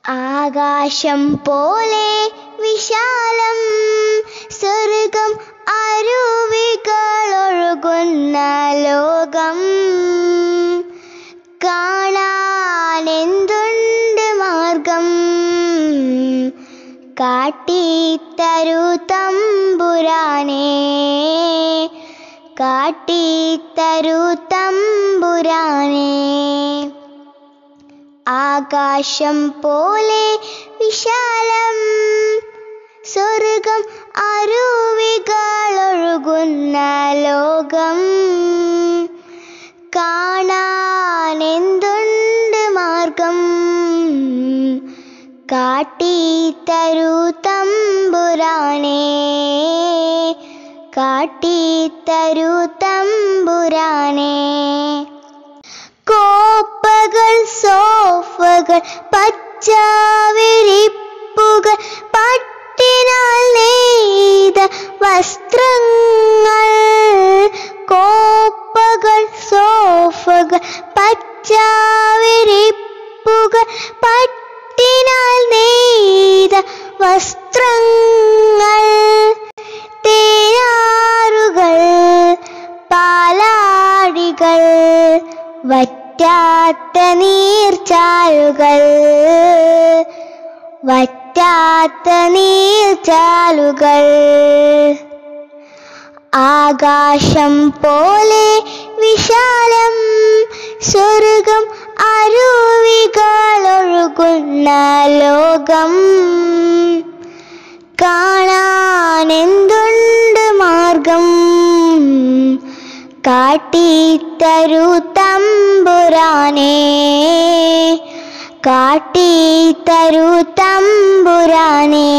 ആകാശം പോലെ വിശാലം സ്വർഗം അരുവികളൊഴുകുന്ന ലോകം കാണാനെന്തുണ്ട് മാർഗം കാട്ടിത്തരൂ തമ്പുരാനേ കാട്ടിത്തരൂ തമ്പുരാനേ ആകാശം പോലെ വിശാലം സ്വർഗം അരുവികളൊഴുകുന്ന ലോകം കാണാനെന്തുണ്ട് മാർഗം കാട്ടിത്തരൂ തമ്പുരാനേ കാട്ടിത്തരൂ തമ്പുരാനേ കോപ്പകൾ സോഫകൾ പച്ചവിരിപ്പുകൾ പട്ടിനാൽ നെയ്ത വസ്ത്രങ്ങൾ കോപ്പകൾ സോഫകൾ പച്ചവിരിപ്പുകൾ പട്ടിനാൽ നെയ്ത വസ്ത്രങ്ങൾ തേയാറുകൾ പാലാടികൾ വറ്റാത്ത നീർച്ചാലുകൾ വറ്റാത്ത നീർച്ചാലുകൾ ആകാശം പോലെ വിശാലം സ്വർഗം അരുവികളൊഴുകുന്ന ലോകം കാണാനെന്തുണ്ട് മാർഗം കാട്ടിത്തരൂ തമ്പുരാനേ കാട്ടിത്തരൂ തമ്പുരാനേ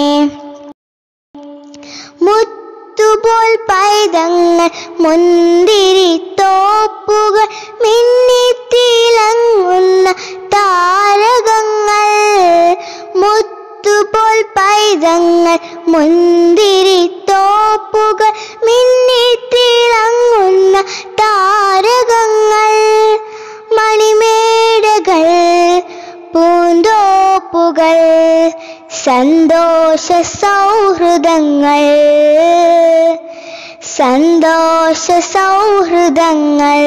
മുത്തുപോൽ പൈതങ്ങൾ മുന്തിരി തോപ്പുകൾ മിന്നിത്തിളങ്ങുന്ന താരകങ്ങൾ മുത്തുപോൽ പൈതങ്ങൾ മുന്തിരി തോപ്പുകൾ മിന്നിത്തിളങ്ങുന്ന താരകങ്ങൾ മണിമേടകൾ പൂന്തോപ്പുകൾ സന്തോഷ സൗഹൃദങ്ങൾ സന്തോഷ സൗഹൃദങ്ങൾ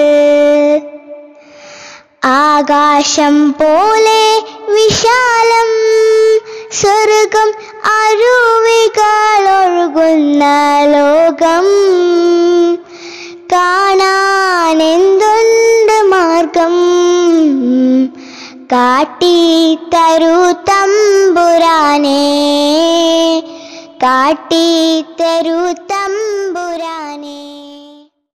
ആകാശം പോലെ വിശാലം സ്വർഗം അരുവികളൊഴുകുന്ന ലോകം കാണാനെന്തുണ്ട് മാർഗം കാട്ടിത്തരൂ തമ്പുരാനേ കാട്ടിത്തരൂ തമ്പുരാനേ